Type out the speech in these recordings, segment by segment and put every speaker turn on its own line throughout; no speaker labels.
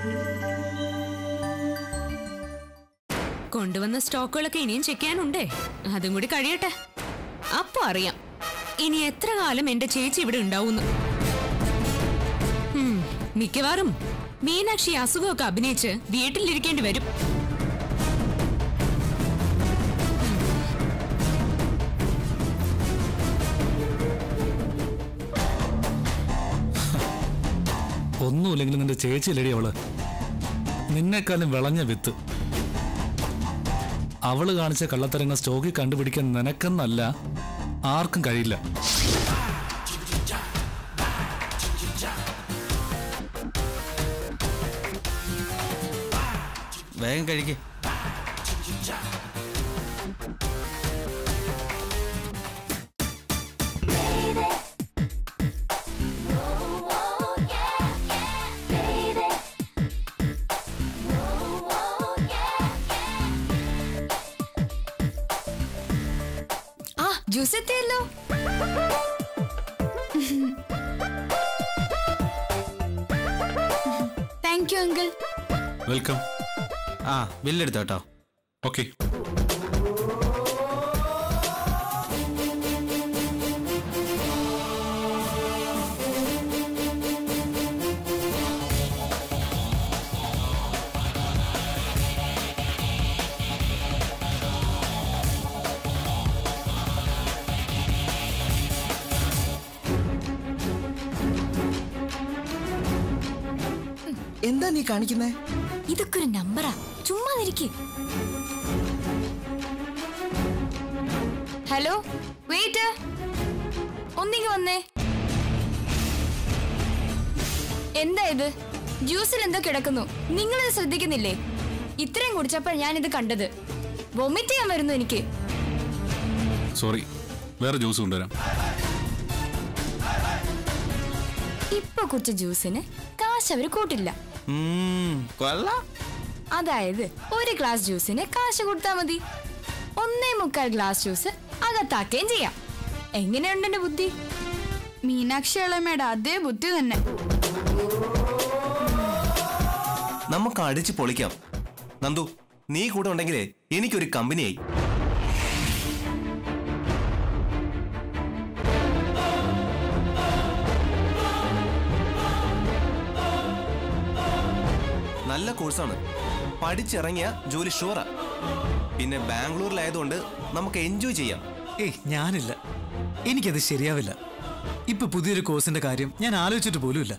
കൊണ്ടുവന്ന സ്റ്റോക്കുകളൊക്കെ ഇനിയും ചെക്ക് ചെയ്യാനുണ്ടേ അതും കൂടി കഴിയട്ടെ അപ്പൊ അറിയാം ഇനി എത്ര കാലം എന്റെ ചേച്ചി ഇവിടെ ഉണ്ടാവുന്നു ഉം, മിക്കവാറും മീനാക്ഷി അസുഖമൊക്കെ അഭിനയിച്ച് വീട്ടിലിരിക്കേണ്ടി വരും
ഒന്നുമില്ലെങ്കിലും നിന്റെ ചേച്ചിയില്ലടി അവള് നിന്നെക്കാളും വിളഞ്ഞ വിത്ത് അവള് കാണിച്ച കള്ളത്തരങ്ങൾ സ്റ്റോക്കിൽ കണ്ടുപിടിക്കാൻ നിനക്കെന്നല്ല ആർക്കും കഴിയില്ല
വേഗം കഴിക്കേ
ആ ജ്യൂസ് എത്തിയല്ലോ താങ്ക് യു അങ്കിൾ
വെൽക്കം
ആ ബില്ലെടുത്തോ കേട്ടോ
ഓക്കെ
എന്താ നീ കാണിക്കുന്നേ
ഇതൊക്കെ ഒരു നമ്പറാ ചുമ്മാ ഇരിക്ക് ഹലോ വെയിറ്റ് ഒന്നിങ്ങ് വന്നേ എന്താ ഇത് ജ്യൂസിൽ എന്തോ കിടക്കുന്നു നിങ്ങളിത് ശ്രദ്ധിക്കുന്നില്ലേ ഇത്രയും കുടിച്ചപ്പോൾ ഞാനിത് കണ്ടത് വൊമിറ്റ് ചെയ്യാൻ വരുന്നു എനിക്ക്
സോറി വേറെ ജ്യൂസ് കൊണ്ടുവരാം
ഇപ്പൊ കുടിച്ച ജ്യൂസിന് കാശ് അവര് കൂട്ടില്ല
ഉം, കൊള്ളാം
അതായത് ഒരു ഗ്ലാസ് ജ്യൂസിന് കാശ് കൊടുത്താ മതി ഒന്നേ മുക്കാൽ ഗ്ലാസ് ജ്യൂസ് അകത്താക്കുകയും ചെയ്യാം എങ്ങനെയുണ്ട് എന്റെ ബുദ്ധി
മീനാക്ഷി ഇളമയുടെ അതേ ബുദ്ധി തന്നെ
നമുക്ക് അടിച്ച് പൊളിക്കാം നന്ദു നീ കൂടെ ഉണ്ടെങ്കിലേ എനിക്കൊരു കമ്പനിയായി നല്ല കോഴ്സാണ് പഠിച്ചിറങ്ങിയ ജോലി ഷുവറാ പിന്നെ ബാംഗ്ലൂരിലായതുകൊണ്ട് നമുക്ക് എൻജോയ് ചെയ്യാം
ഏയ് ഞാനില്ല എനിക്കത് ശരിയാവില്ല ഇപ്പൊ പുതിയൊരു കോഴ്സിന്റെ കാര്യം ഞാൻ ആലോചിച്ചിട്ട് പോലുമില്ല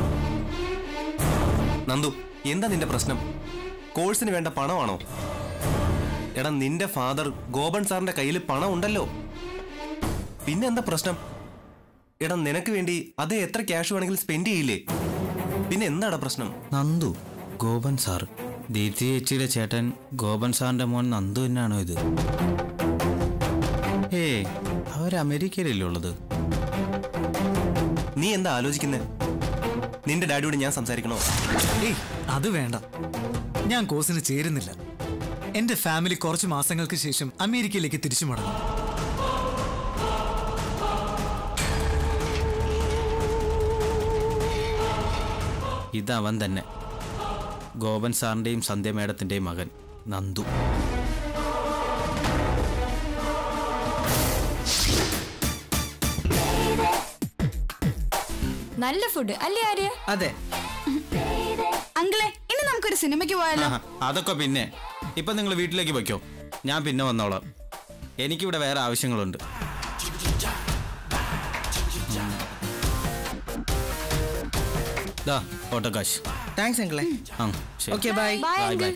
നന്ദു എന്താ നിന്റെ പ്രശ്നം കോഴ്സിന് വേണ്ട പണമാണോ എടാ നിന്റെ ഫാദർ ഗോപൻ സാറിന്റെ കയ്യിൽ പണം ഉണ്ടല്ലോ പിന്നെ എന്താ പ്രശ്നം എടാ നിനക്ക് വേണ്ടി അതേ എത്ര ക്യാഷ് വേണമെങ്കിലും സ്പെൻഡ് ചെയ്യില്ലേ പിന്നെ എന്താടാ പ്രശ്നം
നന്ദു ഗോപൻ സാർ ദീപ്തി ചേച്ചിയുടെ ചേട്ടൻ ഗോപൻ സാറിന്റെ മോൻ നന്ദു തന്നെയാണോ ഇത് ഏ അവർ അമേരിക്കയിലല്ലേ ഉള്ളത്
നീ എന്താ ആലോചിക്കുന്നേ നിന്റെ ഡാഡിയോട് ഞാൻ സംസാരിക്കണോ
ഏയ് അത് വേണ്ട ഞാൻ കോഴ്സിന് ചേരുന്നില്ല എന്റെ ഫാമിലി കുറച്ച് മാസങ്ങൾക്ക് ശേഷം അമേരിക്കയിലേക്ക് തിരിച്ചു മടങ്ങും
ഇതവൻ തന്നെ ഗോപൻ സാറിന്റെയും സന്ധ്യ മേഡത്തിന്റെയും മകൻ നന്ദു
നല്ല ഫുഡ് അല്ലേ ആര്യ
അതെ
അങ്കിളെ ഇനി നമുക്കൊരു സിനിമയ്ക്ക് പോയാലോ
ആഹാ, അതൊക്കെ പിന്നെ ഇപ്പൊ നിങ്ങൾ വീട്ടിലേക്ക് പൊയ്ക്കോ ഞാൻ പിന്നെ വന്നോളാം എനിക്കിവിടെ വേറെ ആവശ്യങ്ങളുണ്ട് ദാ ഓട്ടോക്കാശ്
താങ്ക്സ് അങ്കിളെ
ആ ശരി
okay bye
bye
bye
uncle
bye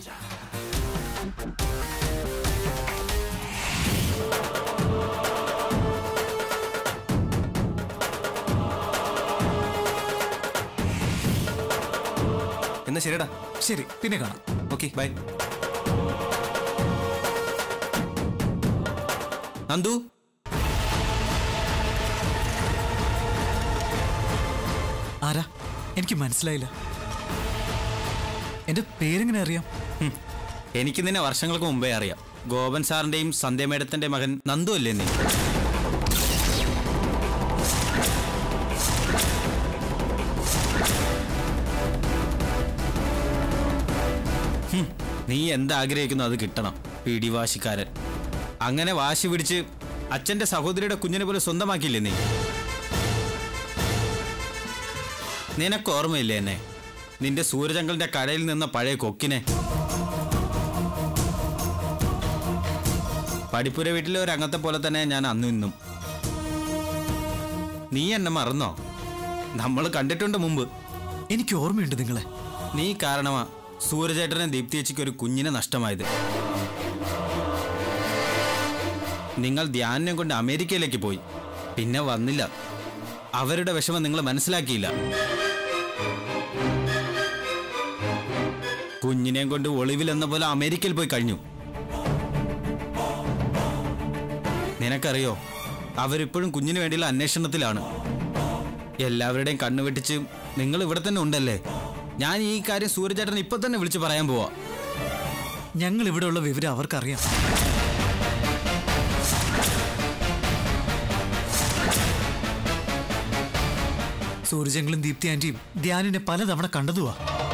എന്നാ ശരിടാ
ശരി പിന്നെ കാണാം
ഓക്കെ ബൈ
നന്ദു
ആരാ എനിക്ക് മനസ്സിലായില്ല എന്റെ പേരെങ്ങനെ അറിയാം
ഹും, എനിക്ക് നിന്നെ വർഷങ്ങൾക്ക് മുമ്പേ അറിയാം ഗോപൻ സാറിന്റെയും സന്ധ്യ മേഡത്തിന്റെ മകൻ നന്ദു അല്ലേ നീ നീ എന്താഗ്രഹിക്കുന്നു അത് കിട്ടണം പിടിവാശിക്കാരൻ അങ്ങനെ വാശി പിടിച്ച് അച്ഛന്റെ സഹോദരിയുടെ കുഞ്ഞിനെ പോലെ സ്വന്തമാക്കിയില്ലേ നീ നിനക്ക് ഓർമ്മയില്ലേ എന്നെ നിന്റെ സൂര്യചങ്കലിന്റെ കടയിൽ നിന്ന പഴയ കൊക്കിനെ പഠിപ്പുര വീട്ടിലെ ഒരു അംഗത്തെ പോലെ തന്നെ ഞാൻ അന്നും ഇന്നും നീ എന്നെ മറന്നോ നമ്മൾ കണ്ടിട്ടുണ്ട് മുമ്പ്
എനിക്ക് ഓർമ്മയുണ്ട് നിങ്ങളെ
നീ കാരണമാ സൂര്യചേട്ടനെ ദീപ്തിയച്ചിക്ക് ഒരു കുഞ്ഞിനെ നഷ്ടമായത് നിങ്ങൾ ധ്യാനം കൊണ്ട് അമേരിക്കയിലേക്ക് പോയി പിന്നെ വന്നില്ല അവരുടെ വിഷമം നിങ്ങൾ മനസ്സിലാക്കിയില്ല കുഞ്ഞിനെയും കൊണ്ട് ഒളിവിലെന്ന പോലെ അമേരിക്കയിൽ പോയി കഴിഞ്ഞു നിനക്കറിയോ അവരിപ്പോഴും കുഞ്ഞിന് വേണ്ടിയുള്ള അന്വേഷണത്തിലാണ് എല്ലാവരുടെയും കണ്ണു വെട്ടിച്ച് നിങ്ങൾ ഇവിടെ തന്നെ ഉണ്ടല്ലേ ഞാൻ ഈ കാര്യം സൂര്യചേട്ടൻ ഇപ്പൊ തന്നെ വിളിച്ച് പറയാൻ പോവാ
ഞങ്ങൾ ഇവിടെയുള്ള വിവരം അവർക്കറിയാം സൂരജങ്ങളും ദീപ്തി ആന്റിയും ധ്യാനിനെ പലതവണ കണ്ടതുവാ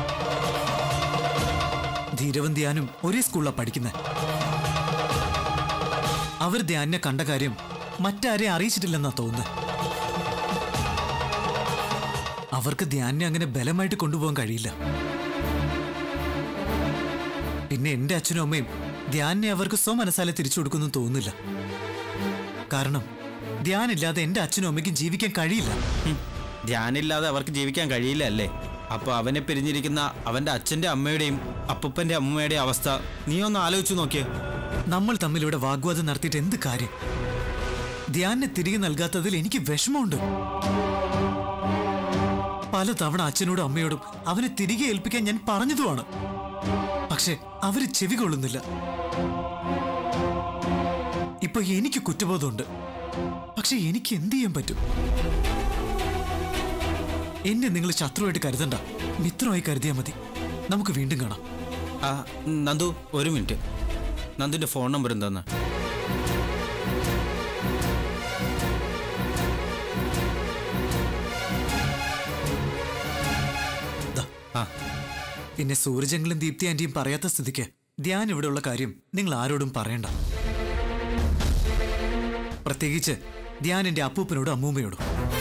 ധീരവും ധ്യാനും ഒരേ സ്കൂളിലാണ് പഠിക്കുന്നത് അവർ ധ്യാനിനെ കണ്ട കാര്യം മറ്റാരെയും അറിയിച്ചിട്ടില്ലെന്നാ തോന്നുന്നത് അവർക്ക് ധ്യാനിനെ അങ്ങനെ ബലമായിട്ട് കൊണ്ടുപോകാൻ കഴിയില്ല പിന്നെ എന്റെ അച്ഛനും അമ്മയും ധ്യാനിനെ അവർക്ക് സ്വമനസാലെ തിരിച്ചു കൊടുക്കുന്നു തോന്നുന്നില്ല കാരണം ധ്യാനില്ലാതെ എന്റെ അച്ഛനും അമ്മയ്ക്കും ജീവിക്കാൻ കഴിയില്ല
ഹും, ധ്യാനില്ലാതെ അവർക്ക് ജീവിക്കാൻ കഴിയില്ല അല്ലേ അപ്പൊ അവനെ പിരിഞ്ഞിരിക്കുന്ന അവന്റെ അച്ഛന്റെ അമ്മയുടെയും അപ്പൂപ്പന്റെ അമ്മയുടെയും അവസ്ഥ നീ ഒന്ന് ആലോചിച്ചു നോക്കിയേ
നമ്മൾ തമ്മിലൂടെ വാഗ്വാദം നടത്തിയിട്ട് എന്ത് കാര്യം ധ്യാനിനെ തിരികെ നൽകാത്തതിൽ എനിക്ക് വിഷമമുണ്ട് പലതവണ അച്ഛനോടും അമ്മയോടും അവനെ തിരികെ ഏൽപ്പിക്കാൻ ഞാൻ പറഞ്ഞതുമാണ് പക്ഷെ അവര് ചെവി കൊള്ളുന്നില്ല ഇപ്പൊ എനിക്ക് കുറ്റബോധമുണ്ട് പക്ഷെ എനിക്ക് എന്ത് ചെയ്യാൻ പറ്റും എന്നെ നിങ്ങൾ ശത്രുവായിട്ട് കരുതണ്ട മിത്രമായി കരുതിയാൽ മതി നമുക്ക് വീണ്ടും കാണാം
ആ നന്ദു ഒരു മിനിറ്റ് നന്ദുന്റെ ഫോൺ നമ്പർ എന്താന്ന്
ദാ.
ആ
പിന്നെ സൂരജങ്ങളും ദീപ്തി ആന്റിയും പറയാത്ത സ്ഥിതിക്ക് ധ്യാൻ ഇവിടെയുള്ള കാര്യം നിങ്ങൾ ആരോടും പറയണ്ട പ്രത്യേകിച്ച് ധ്യാൻ എന്റെ അപ്പൂപ്പനോടും അമ്മൂമ്മയോടും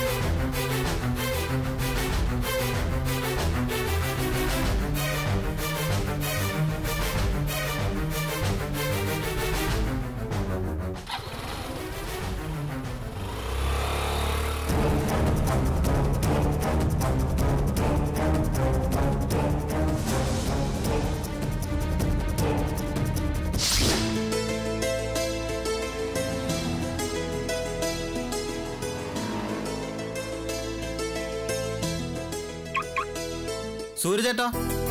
സൂര്യചേട്ടാ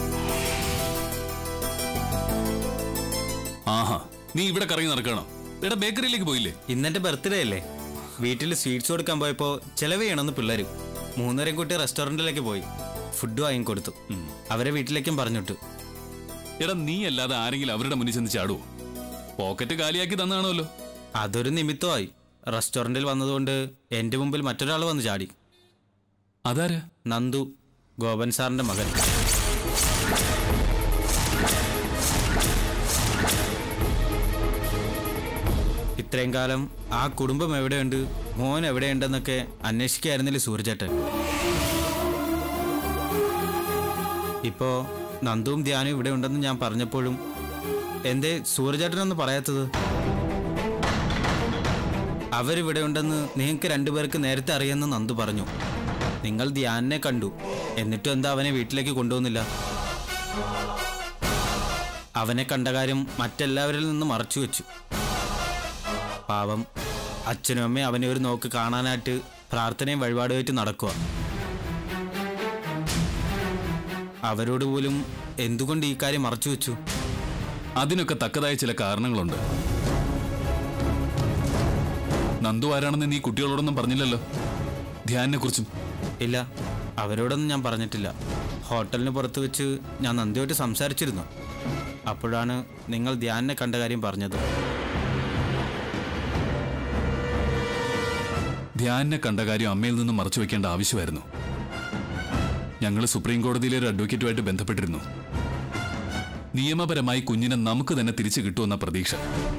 ആഹാ നീ ഇവിടെ കറങ്ങി നടക്കണം എടാ ബേക്കറിയിലേക്ക് പോയില്ലേ
ഇന്നെന്റെ ബർത്ത്ഡേ അല്ലേ വീട്ടിൽ സ്വീറ്റ്സ് കൊടുക്കാൻ പോയപ്പോ ചെലവ് ചെയ്യണമെന്ന് പിള്ളേരും മൂന്നരം കൂട്ടി റെസ്റ്റോറന്റിലേക്ക് പോയി ഫുഡ് വാങ്ങിക്കൊടുത്തു അവരെ വീട്ടിലേക്കും പറഞ്ഞിട്ടു
എടാ നീ അല്ലാതെ ആരെങ്കിലും അവരുടെ മുന്നിൽ ചെന്ന് ചാടുവോ പോക്കറ്റ് കാലിയാക്കി തന്നാണല്ലോ
അതൊരു നിമിത്തമായി റെസ്റ്റോറന്റിൽ വന്നതുകൊണ്ട് എന്റെ മുമ്പിൽ മറ്റൊരാൾ വന്ന് ചാടി
അതാരാ
നന്ദു ഗോപൻ സാറിന്റെ മകൻ ഇത്രയും കാലം ആ കുടുംബം എവിടെയുണ്ട് മോൻ എവിടെയുണ്ടെന്നൊക്കെ അന്വേഷിക്കായിരുന്നില്ലേ സൂര്യചേട്ടൻ ഇപ്പോ നന്ദുവും ധ്യാനും ഇവിടെ ഉണ്ടെന്ന് ഞാൻ പറഞ്ഞപ്പോഴും എന്തേ സൂര്യചേട്ടനൊന്നും പറയാത്തത് അവരിവിടെ ഉണ്ടെന്ന് നിങ്ങൾക്ക് രണ്ടുപേർക്ക് നേരത്തെ അറിയാമെന്ന് നന്ദു പറഞ്ഞു നിങ്ങൾ ധ്യാനിനെ കണ്ടു എന്നിട്ടും എന്താ അവനെ വീട്ടിലേക്ക് കൊണ്ടുവന്നില്ല അവനെ കണ്ട കാര്യം മറ്റെല്ലാവരിൽ നിന്നും മറച്ചു വെച്ചു പാവം അച്ഛനും അമ്മയും അവനെ ഒരു നോക്ക് കാണാനായിട്ട് പ്രാർത്ഥനയും വഴിപാടുമായിട്ട് നടക്കുക അവരോട് പോലും എന്തുകൊണ്ട് ഈ കാര്യം മറച്ചു വെച്ചു
അതിനൊക്കെ തക്കതായ ചില കാരണങ്ങളുണ്ട് നന്ദു ആരാണെന്ന് നീ കുട്ടികളോടൊന്നും പറഞ്ഞില്ലല്ലോ ധ്യാനിനെ കുറിച്ചും
ഇല്ല അവരോടൊന്നും ഞാൻ പറഞ്ഞിട്ടില്ല ഹോട്ടലിന് പുറത്ത് വെച്ച് ഞാൻ നന്ദിയായിട്ട് സംസാരിച്ചിരുന്നു അപ്പോഴാണ് നിങ്ങൾ ധ്യാനിനെ കണ്ട കാര്യം പറഞ്ഞത്
ധ്യാനിനെ കണ്ട കാര്യം അമ്മയിൽ നിന്നും മറച്ചു വെക്കേണ്ട ആവശ്യമായിരുന്നു ഞങ്ങൾ സുപ്രീം കോടതിയിലെ ഒരു അഡ്വക്കേറ്റുമായിട്ട് ബന്ധപ്പെട്ടിരുന്നു നിയമപരമായി കുഞ്ഞിനെ നമുക്ക് തന്നെ തിരിച്ചു കിട്ടുമെന്ന പ്രതീക്ഷ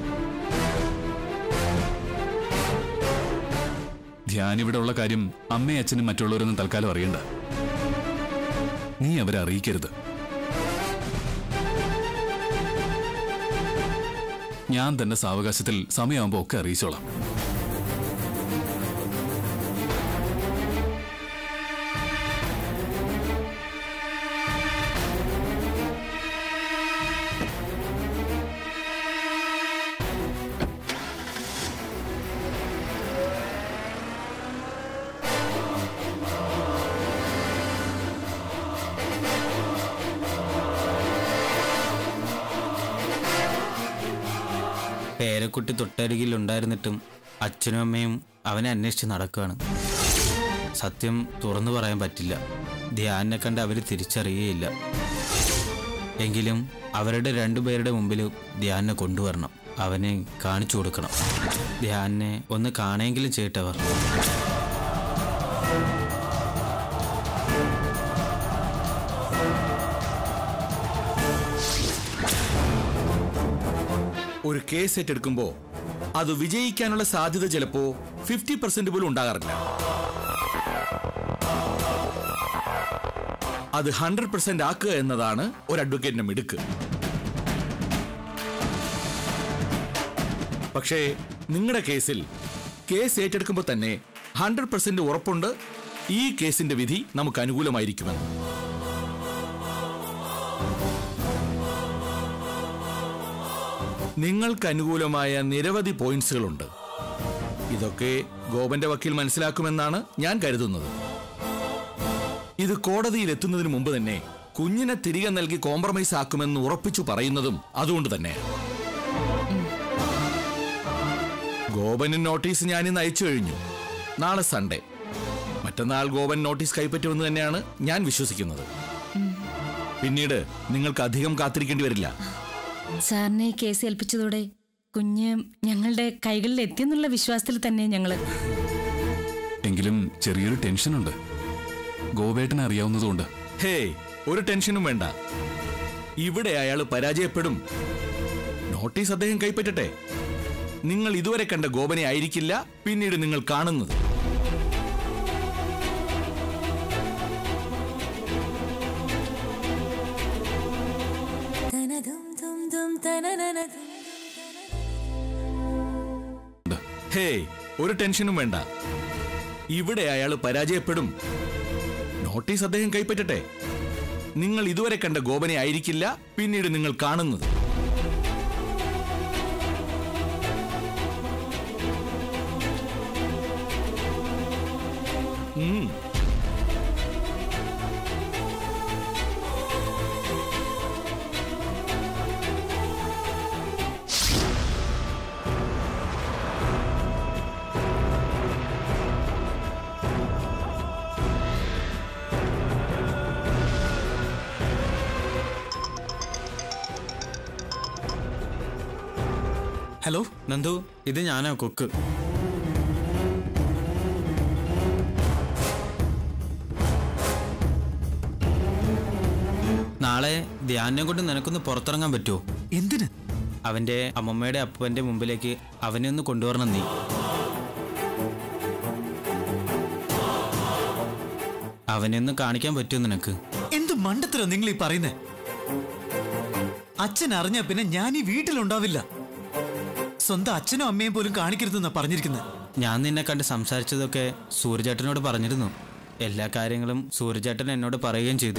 ധ്യാൻ ഇവിടെ ഉള്ള കാര്യം അമ്മയും അച്ഛനും മറ്റുള്ളവരൊന്നും തൽക്കാലം അറിയണ്ട നീ അവരെ അറിയിക്കരുത് ഞാൻ തന്നെ സാവകാശത്തിൽ സമയമാകുമ്പോൾ ഒക്കെ അറിയിച്ചോളാം
പേരക്കുട്ടി തൊട്ടരികിൽ ഉണ്ടായിരുന്നിട്ടും അച്ഛനും അമ്മയും അവനെ അന്വേഷിച്ച് നടക്കുകയാണ് സത്യം തുറന്നു പറയാൻ പറ്റില്ല ധ്യാനെ കണ്ട് അവർ തിരിച്ചറിയുകയില്ല എങ്കിലും അവരുടെ രണ്ടുപേരുടെ മുമ്പിൽ ധ്യാനെ കൊണ്ടുവരണം അവനെ കാണിച്ചു കൊടുക്കണം ധ്യാനെ ഒന്ന് കാണുമെങ്കിലും ചെയ്യട്ടവർ
ഒരു കേസ് ഏറ്റെടുക്കുമ്പോൾ അത് വിജയിക്കാനുള്ള സാധ്യത ചിലപ്പോ ഫിഫ്റ്റി പെർസെന്റ് പോലും ഉണ്ടാകാറില്ല അത് ഹൺഡ്രഡ് പെർസെന്റ് ആക്കുക എന്നതാണ് ഒരു അഡ്വക്കേറ്റിന്റെ മിടുക്ക് പക്ഷേ നിങ്ങളുടെ കേസിൽ കേസ് ഏറ്റെടുക്കുമ്പോൾ തന്നെ ഹൺഡ്രഡ് പെർസെന്റ് ഉറപ്പുണ്ട് ഈ കേസിന്റെ വിധി നമുക്ക് അനുകൂലമായിരിക്കുമെന്ന് നിങ്ങൾക്ക് അനുകൂലമായ നിരവധി പോയിന്റ്സുകളുണ്ട് ഇതൊക്കെ ഗോപന്റെ വക്കീൽ മനസ്സിലാക്കുമെന്നാണ് ഞാൻ കരുതുന്നത് ഇത് കോടതിയിൽ എത്തുന്നതിന് മുമ്പ് തന്നെ കുഞ്ഞിനെ തിരികെ നൽകി കോംപ്രമൈസ് ആക്കുമെന്ന് ഉറപ്പിച്ചു പറയുന്നതും അതുകൊണ്ട് തന്നെ ഗോപന് നോട്ടീസ് ഞാൻ ഇന്ന് അയച്ചു കഴിഞ്ഞു നാളെ സൺഡേ മറ്റന്നാൾ ഗോപൻ നോട്ടീസ് കൈപ്പറ്റുമെന്ന് തന്നെയാണ് ഞാൻ വിശ്വസിക്കുന്നത് പിന്നീട് നിങ്ങൾക്ക് അധികം കാത്തിരിക്കേണ്ടി വരില്ല
സാറിനെ ഈ കേസ് ഏൽപ്പിച്ചതോടെ കുഞ്ഞ് ഞങ്ങളുടെ കൈകളിൽ എത്തിയെന്നുള്ള വിശ്വാസത്തിൽ തന്നെ ഞങ്ങള്
എങ്കിലും ചെറിയൊരു ടെൻഷനുണ്ട് ഗോപേട്ടനെ അറിയാവുന്നതുകൊണ്ട്
ഹേയ് ഒരു ടെൻഷനും വേണ്ട ഇവിടെ അയാൾ പരാജയപ്പെടും നോട്ടീസ് അദ്ദേഹം കൈപ്പറ്റട്ടെ നിങ്ങൾ ഇതുവരെ കണ്ട ഗോപനെ ആയിരിക്കില്ല പിന്നീട് നിങ്ങൾ കാണുന്നത് ഹേയ് ഒരു ടെൻഷനും വേണ്ട ഇവിടെ അയാൾ പരാജയപ്പെടും നോട്ടീസ് അദ്ദേഹം കൈപ്പറ്റട്ടെ നിങ്ങൾ ഇതുവരെ കണ്ട ഗോപനെ ആയിരിക്കില്ല പിന്നീട് നിങ്ങൾ കാണുന്നത് ഉം.
ഹലോ
നന്ദു ഇത് ഞാനാ കൊക്ക് നാളെ ധ്യാനം കൊണ്ട് നിനക്കൊന്ന് പുറത്തിറങ്ങാൻ പറ്റുമോ
എന്തിന്
അവന്റെ അമ്മമ്മയുടെ അപ്പന്റെ മുമ്പിലേക്ക് അവനെ ഒന്ന് കൊണ്ടുവരണം നീ അവനെ ഒന്ന് കാണിക്കാൻ പറ്റുമോ നിനക്ക്
എന്ത് മണ്ടത്തരം നിങ്ങൾ ഈ പറയുന്നേ അച്ഛൻ അറിഞ്ഞ പിന്നെ ഞാൻ ഈ വീട്ടിലുണ്ടാവില്ല സ്വന്തം അച്ഛനും അമ്മയും പോലും കാണിക്കരുതെന്നാ പറഞ്ഞിരിക്കുന്നത്
ഞാൻ നിന്നെ കണ്ട് സംസാരിച്ചതൊക്കെ സൂര്യചേട്ടനോട് പറഞ്ഞിരുന്നു എല്ലാ കാര്യങ്ങളും സൂര്യചേട്ടൻ എന്നോട് പറയുകയും ചെയ്തു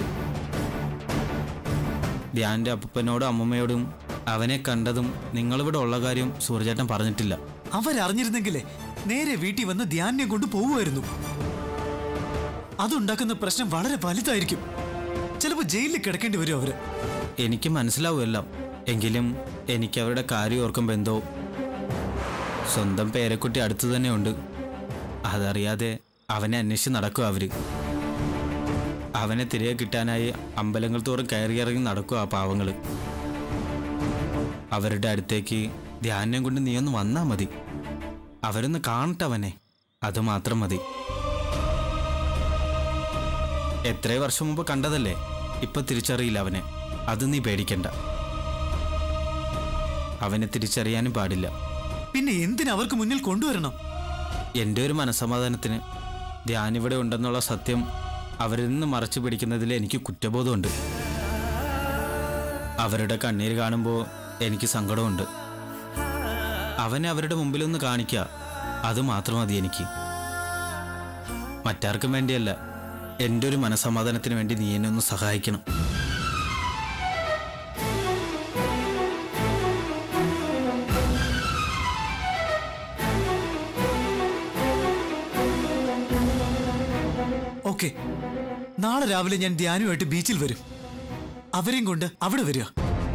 ധ്യാന്റെ അപ്പനോടും അമ്മമ്മയോടും അവനെ കണ്ടതും നിങ്ങളിവിടെ ഉള്ള കാര്യം സൂര്യചേട്ടൻ പറഞ്ഞിട്ടില്ല
അവരറിഞ്ഞിരുന്നെങ്കിലേ നേരെ വീട്ടിൽ വന്ന് ധ്യാനം കൊണ്ട് പോവുമായിരുന്നു അതുണ്ടാക്കുന്ന പ്രശ്നം വളരെ വലുതായിരിക്കും ചിലപ്പോ ജയിലിൽ കിടക്കേണ്ടി വരും അവര്
എനിക്ക് മനസ്സിലാവുമല്ലോ എങ്കിലും എനിക്ക് അവരുടെ കാര്യം ഓർക്കുമ്പോൾ എന്തോ സ്വന്തം പേരക്കുട്ടി അടുത്ത് തന്നെയുണ്ട് അതറിയാതെ അവനെ അന്വേഷിച്ച് നടക്കും അവര് അവനെ തിരികെ കിട്ടാനായി അമ്പലങ്ങൾ തോറും കയറിയിറങ്ങി നടക്കും ആ പാവങ്ങള് അവരുടെ അടുത്തേക്ക് ധ്യാനം കൊണ്ട് നീ ഒന്ന് വന്നാ മതി അവരൊന്ന് കാണട്ടെ അവനെ അത് മാത്രം മതി എത്രയോ വർഷം മുമ്പ് കണ്ടതല്ലേ ഇപ്പൊ തിരിച്ചറിയില്ല അവനെ അത് നീ പേടിക്കണ്ട അവനെ തിരിച്ചറിയാനും പാടില്ല
പിന്നെ എന്തിന് അവർക്ക് മുന്നിൽ കൊണ്ടുവരണം
എൻ്റെ ഒരു മനസമാധാനത്തിന് ധ്യാനിവിടെ ഉണ്ടെന്നുള്ള സത്യം അവരിൽ നിന്ന് മറച്ചു പിടിക്കുന്നതിൽ എനിക്ക് കുറ്റബോധമുണ്ട് അവരുടെ കണ്ണീര് കാണുമ്പോൾ എനിക്ക് സങ്കടമുണ്ട് അവനെ അവരുടെ മുമ്പിലൊന്ന് കാണിക്കുക അത് മാത്രം മതി എനിക്ക് മറ്റാർക്കും വേണ്ടിയല്ല എൻ്റെ ഒരു മനസമാധാനത്തിന് വേണ്ടി നീ എന്നെ ഒന്ന് സഹായിക്കണം
ഓക്കെ നാളെ രാവിലെ ഞാൻ ധ്യാനുമായിട്ട് ബീച്ചിൽ വരും അവരെയും കൊണ്ട് അവിടെ വരിക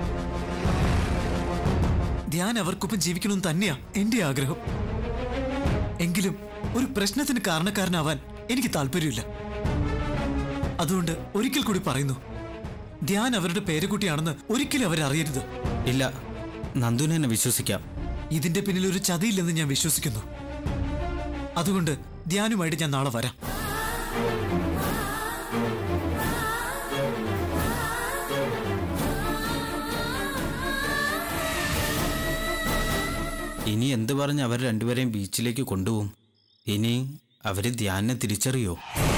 ധ്യാൻ അവർക്കൊപ്പം ജീവിക്കണമെന്ന് തന്നെയാ എന്റെ ആഗ്രഹം എങ്കിലും ഒരു പ്രശ്നത്തിന് കാരണക്കാരനാവാൻ എനിക്ക് താല്പര്യമില്ല അതുകൊണ്ട് ഒരിക്കൽ കൂടി പറയുന്നു ധ്യാൻ അവരുടെ പേരക്കുട്ടിയാണെന്ന് ഒരിക്കലും അവരറിയരുത്
ഇല്ല നന്ദുവിനെ എന്നെ വിശ്വസിക്കാം
ഇതിന്റെ പിന്നിൽ ഒരു ചതിയില്ലെന്ന് ഞാൻ വിശ്വസിക്കുന്നു അതുകൊണ്ട് ധ്യാനുമായിട്ട് ഞാൻ നാളെ വരാം
ഇനി എന്ത് പറഞ്ഞ് അവർ രണ്ടുപേരെയും ബീച്ചിലേക്ക് കൊണ്ടുപോകും ഇനി അവര് ധ്യാനെ തിരിച്ചറിയോ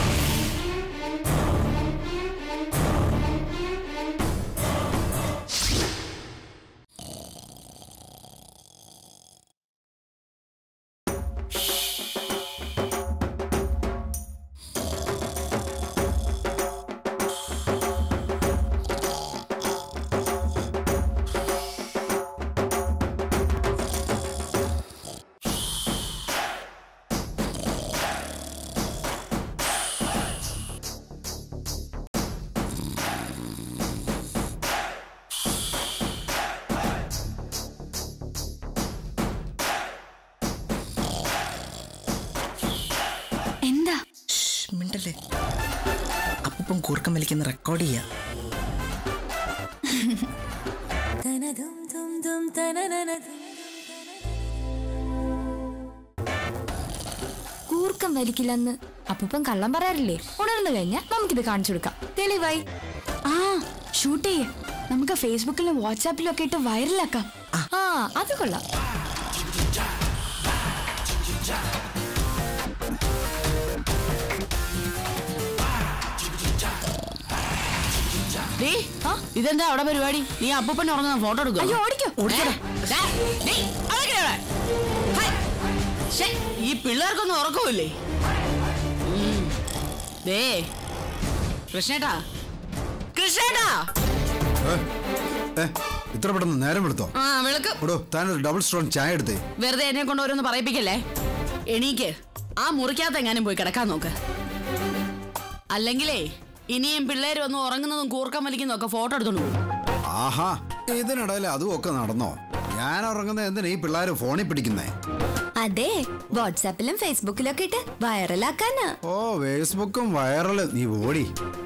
എന്താ
മിണ്ടല്ലേ അപ്പം കൂർക്കം വലിക്കുന്ന റെക്കോർഡ് ചെയ്യാ
കൂർക്കം വലിക്കില്ലെന്ന് അപ്പൂപ്പൻ കള്ളം പറയാറില്ലേ ഉണർന്നു കഴിഞ്ഞാൽ നമുക്കിത് കാണിച്ചു കൊടുക്കാം തെളിവായി
ആ ഷൂട്ട് ചെയ്യ നമുക്ക് ഫേസ്ബുക്കിലും വാട്സാപ്പിലും ഒക്കെ ഇട്ട് വൈറലാക്കാം
ആ അത് കൊള്ളാം
ഇതെന്താ അവിടെ പരിപാടി നീ അപ്പൂപ്പൻ ഉറങ്ങുന്ന ഫോട്ടോ എടുക്കുക
അയ്യോ ഓടിക്കോ
ഈ പിള്ളേർക്കൊന്നും ഉറക്കമില്ലേ ഉം. ദേ കൃഷ്ണേട്ടാ കൃഷ്ണേട്ടാ
ഇത്ര പെട്ടെന്ന് നേരം എടുത്തോ
ആ വിളക്ക്
എടോ താനൊരു ഡബിൾ സ്ട്രോങ് ചായ എടുത്തേ
വെറുതെ എന്നെ കൊണ്ട് ഓരോന്ന് പറയിപ്പിക്കല്ലേ എണീക്ക് ആ മുറിക്കകത്ത് എങ്ങാനും പോയി കിടക്കാൻ നോക്ക് അല്ലെങ്കിലേ ഇനിയും പിള്ളേർ വന്ന് ഉറങ്ങുന്നതും കൂർക്കം വലിക്കുന്നതും ഒക്കെ ഫോട്ടോ എടുത്തോണ്ട് പോകും
ആഹാ ഇതിനിടയിൽ അതും ഒക്കെ നടന്നോ ഞാൻ ഉറങ്ങുന്നത് എന്തിനാ ഈ പിള്ളേർ ഫോണിൽ പിടിക്കുന്നേ
അതെ വാട്സാപ്പിലും ഫേസ്ബുക്കിലും ഒക്കെ ഇട്ട് വൈറലാക്കാനാ
ഓ ഫേസ്ബുക്കും വൈറല് നീ ഓടി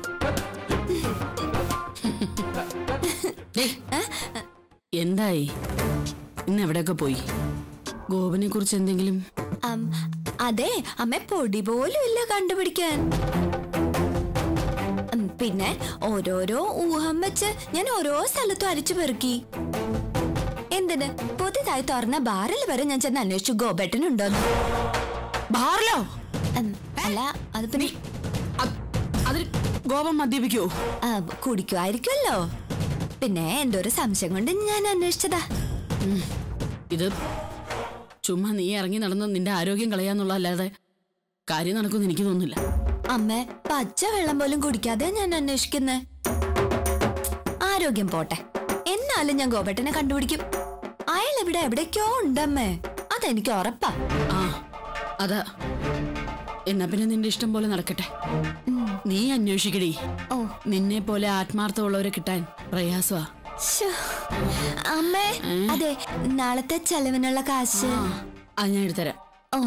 എന്തായി ഇന്ന് എവിടെയൊക്കെ പോയി ഗോപനെ കുറിച്ച് എന്തെങ്കിലും
അം, അതെ അമ്മ പൊടി പോലും ഇല്ല കണ്ടുപിടിക്കാൻ ഉം, പിന്നെ ഓരോരോ ഊഹം വെച്ച് ഞാൻ ഓരോ സ്ഥലത്തും അരിച്ചു പെറുക്കി എന്തിന് പുതിയതായി തുറന്ന ബാറിൽ വരെ ഞാൻ ചെന്ന് അന്വേഷിച്ചു ഗോപേട്ടനുണ്ടോന്ന്
ബാറിലോ
അല്ല അത് പിന്നെ
അതിൽ ഗോപം മദ്യപിക്കോ
കുടിക്കുമായിരിക്കുമല്ലോ പിന്നെ എന്റെ ഒരു സംശയം കൊണ്ട് ഞാൻ അന്വേഷിച്ചതാ
ഇത് ചുമ്മാ നീ ഇറങ്ങി നടന്ന് നിന്റെ ആരോഗ്യം കളയാന്നുള്ളതല്ലാതെ കാര്യം നടക്കുമെന്ന് എനിക്ക് തോന്നുന്നില്ല
അമ്മ പച്ച വെള്ളം പോലും കുടിക്കാതെ ഞാൻ അന്വേഷിക്കുന്നേ ആരോഗ്യം പോട്ടെ എന്നാലും ഞാൻ ഗോപേട്ടനെ കണ്ടുപിടിക്കും അയാൾ ഇവിടെ എവിടേക്കോ ഉണ്ടമ്മേ അതെനിക്ക് ഉറപ്പാ
ആ അതാ എന്നാ പിന്നെ നിന്റെ ഇഷ്ടം പോലെ നടക്കട്ടെ നീ അന്വേഷിക്കടി
ഓ
നിന്നെ പോലെ ആത്മാർത്ഥമുള്ളവരെ കിട്ടാൻ പ്രയാസമാ
ശ്ശോ. അമ്മേ അതെ നാളത്തെ ചെലവിനുള്ള കാശ്
അത് ഞാൻ എടുത്തരാം
ഓ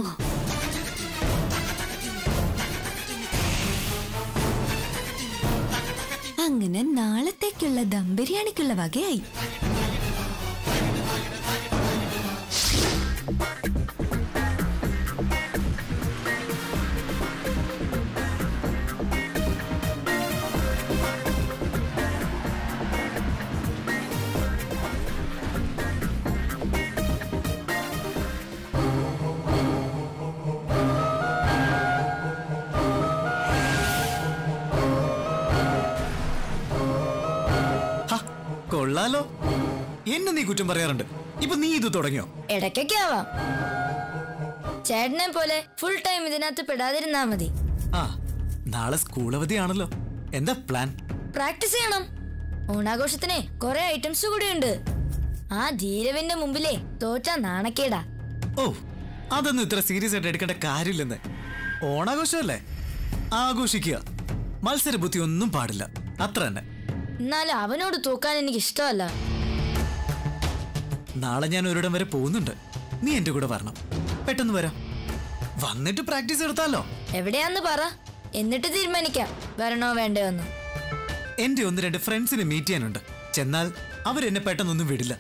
അങ്ങനെ നാളത്തേക്കുള്ള ദം ബിരിയാണിക്കുള്ള വകയായി
കൊള്ളാലോ എന്നെ നീ കുറ്റം പറയാറുണ്ട് ഇപ്പൊ നീ ഇത് തുടങ്ങിയോ
ഇടയ്ക്കൊക്കെ ആവാം ചേട്ടനെ പോലെ ഫുൾ ടൈം ഇതിനകത്ത് പെടാതിരുന്നാ മതി
ആ നാളെ സ്കൂൾ അവധിയാണല്ലോ എന്താ പ്ലാൻ
പ്രാക്ടീസ് ചെയ്യണം ഓണാഘോഷത്തിന് കുറെ ഐറ്റംസ് കൂടിയുണ്ട് ആ ധീരവിന്റെ മുമ്പിലേ തോറ്റാ നാണക്കേടാ
ഓ അതൊന്നും ഇത്ര സീരിയസ് ആയിട്ട് എടുക്കേണ്ട കാര്യമില്ലെന്ന് ഓണാഘോഷമല്ലേ ആഘോഷിക്കുക മത്സര ബുദ്ധി ഒന്നും പാടില്ല അത്ര തന്നെ
എന്നാലും അവനോട് തൂക്കാൻ എനിക്ക് ഇഷ്ടമല്ല
നാളെ ഞാൻ ഒരിടം വരെ പോകുന്നുണ്ട് നീ എന്റെ കൂടെ വരണം പെട്ടെന്ന് വരാം വന്നിട്ട് പ്രാക്ടീസ് എടുത്താലോ
എവിടെയാന്ന് പറ എന്നിട്ട് തീരുമാനിക്കാം വരണോ വേണ്ടയോ എന്ന്
എന്റെ ഒന്ന് രണ്ട് ഫ്രണ്ട്സിനെ മീറ്റ് ചെയ്യാനുണ്ട് ചെന്നാൽ അവരെന്നെ പെട്ടെന്നൊന്നും വിടില്ല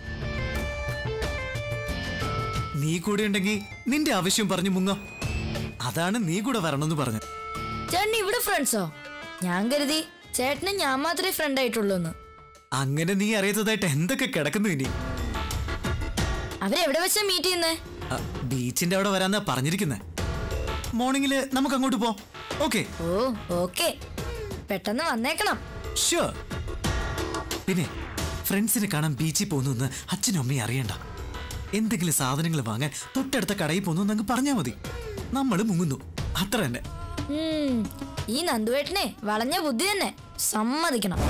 നീ കൂടെ ഉണ്ടെങ്കിൽ നിന്റെ ആവശ്യം പറഞ്ഞു മുങ്ങ അതാണ് നീ കൂടെ വരണമെന്ന് പറഞ്ഞു
ചേട്ടൻ ഇവിടെ ഫ്രണ്ട്സോ ഞാൻ കരുതി ചേട്ടന് ഞാൻ മാത്രമേ ഫ്രണ്ട് ആയിട്ടുള്ളൂ എന്ന്
അങ്ങനെ നീ അറിയാത്തതായിട്ട് എന്തൊക്കെ കിടക്കുന്നു ഇനി
അവരെവിടെ വെച്ചാ മീറ്റ് ചെയ്യുന്നേ
ആ, ബീച്ചിന്റെ അവിടെ വരാന്നാ പറഞ്ഞിരിക്കുന്നത് മോർണിംഗില് നമുക്ക് അങ്ങോട്ട് പോ ഓക്കെ
ഓ ഓക്കെ പെട്ടെന്ന് വന്നേക്കണം
ഷുവർ പിന്നെ ഫ്രണ്ട്സിനെ കാണാൻ ബീച്ചിൽ പോകുന്നു അച്ഛനും അമ്മയും അറിയണ്ട എന്തെങ്കിലും സാധനങ്ങൾ വാങ്ങാൻ തൊട്ടടുത്ത കടയിൽ പോകുന്നു അങ്ങ് പറഞ്ഞാൽ മതി നമ്മൾ മുങ്ങുന്നു അത്ര തന്നെ
ഉം, ഈ നന്ദുവേട്ടനെ വളഞ്ഞ ബുദ്ധി തന്നെ സമ്മതിക്കണം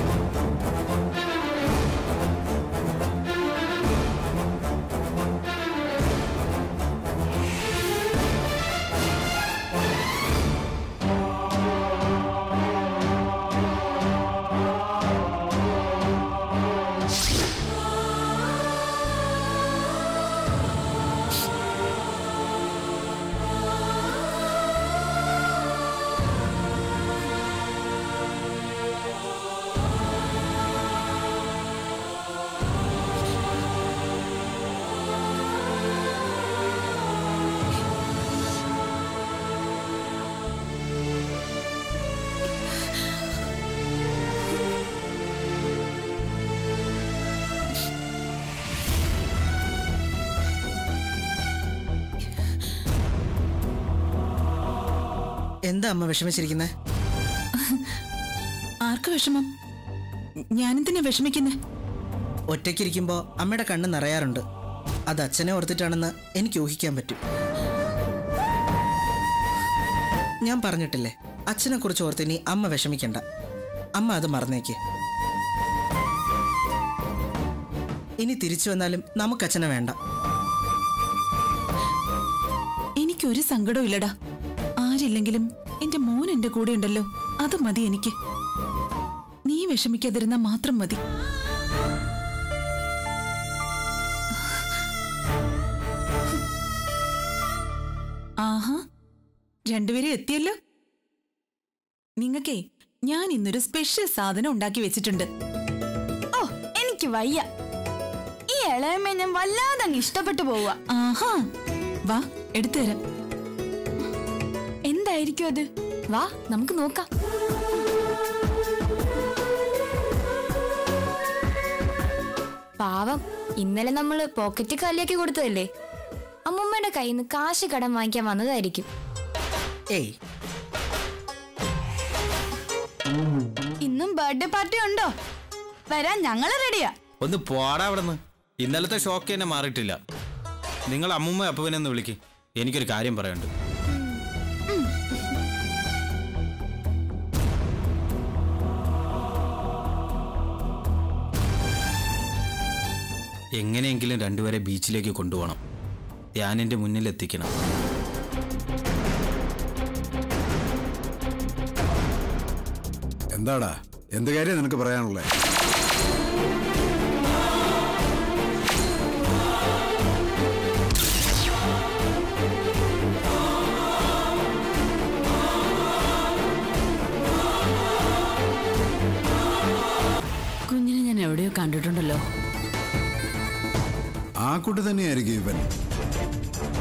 എന്താ അമ്മ വിഷമിച്ചിരിക്കുന്നത്
ആർക്ക് വിഷമം ഞാനെന്തിനാ വിഷമിക്കുന്നേ
ഒറ്റയ്ക്കിരിക്കുമ്പോൾ അമ്മയുടെ കണ്ണ് നിറയാറുണ്ട് അത് അച്ഛനെ ഓർത്തിട്ടാണെന്ന് എനിക്ക് ഊഹിക്കാൻ പറ്റും ഞാൻ പറഞ്ഞിട്ടില്ലേ അച്ഛനെ കുറിച്ച് ഓർത്ത് ഇനി അമ്മ വിഷമിക്കണ്ട അമ്മ അത് മറന്നേക്ക് ഇനി തിരിച്ചു വന്നാലും നമുക്ക് അച്ഛനെ വേണ്ട
എനിക്കൊരു സങ്കടവും ഇല്ലടാ ആരില്ലെങ്കിലും എന്റെ മോൻ എന്റെ കൂടെ ഉണ്ടല്ലോ അത് മതി എനിക്ക് നീ വിഷമിക്കാതിരുന്ന മാത്രം മതി ആഹാ രണ്ടുപേരും എത്തിയല്ലോ നിങ്ങൾക്കേ ഞാൻ ഇന്നൊരു സ്പെഷ്യൽ സാധനം ഉണ്ടാക്കി വെച്ചിട്ടുണ്ട്
ഓ എനിക്ക് വയ്യ ഈ ഇളയമ്മ ഞാൻ വല്ലാതെ അങ്ങ് ഇഷ്ടപ്പെട്ടു പോവുക
ആഹാ വാ എടുത്തു തരാം
എന്തായിരിക്കും അത്
വാ നമുക്ക് നോക്കാം പാവം ഇന്നലെ നമ്മള് പോക്കറ്റ് കാലിയാക്കി കൊടുത്തതല്ലേ അമ്മൂമ്മയുടെ കയ്യിൽ നിന്ന് കാശ് കടം വാങ്ങിക്കാൻ വന്നതായിരിക്കും
ഏയ്
ഇന്നും ബർത്ത്ഡേ പാർട്ടി ഉണ്ടോ വരാൻ ഞങ്ങള് റെഡിയാ
ഒന്ന് പോടാ അവിടെ നിന്ന് ഇന്നലത്തെ ഷോക്ക് തന്നെ മാറിയിട്ടില്ല നിങ്ങൾ അമ്മൂമ്മ അപ്പുവിനെ ഒന്ന് വിളിക്ക് എനിക്കൊരു കാര്യം പറയാനുണ്ട് എങ്ങനെയെങ്കിലും രണ്ടുപേരെ ബീച്ചിലേക്ക് കൊണ്ടുപോകണം ധ്യാനിന്റെ മുന്നിൽ എത്തിക്കണം
എന്താടാ എന്ത് കാര്യം നിനക്ക് പറയാനുള്ളത്
കുഞ്ഞിനെ ഞാൻ എവിടെയോ കണ്ടിട്ടുണ്ടല്ലോ
ആ കുട്ടി തന്നെയായിരിക്കും ഇവൻ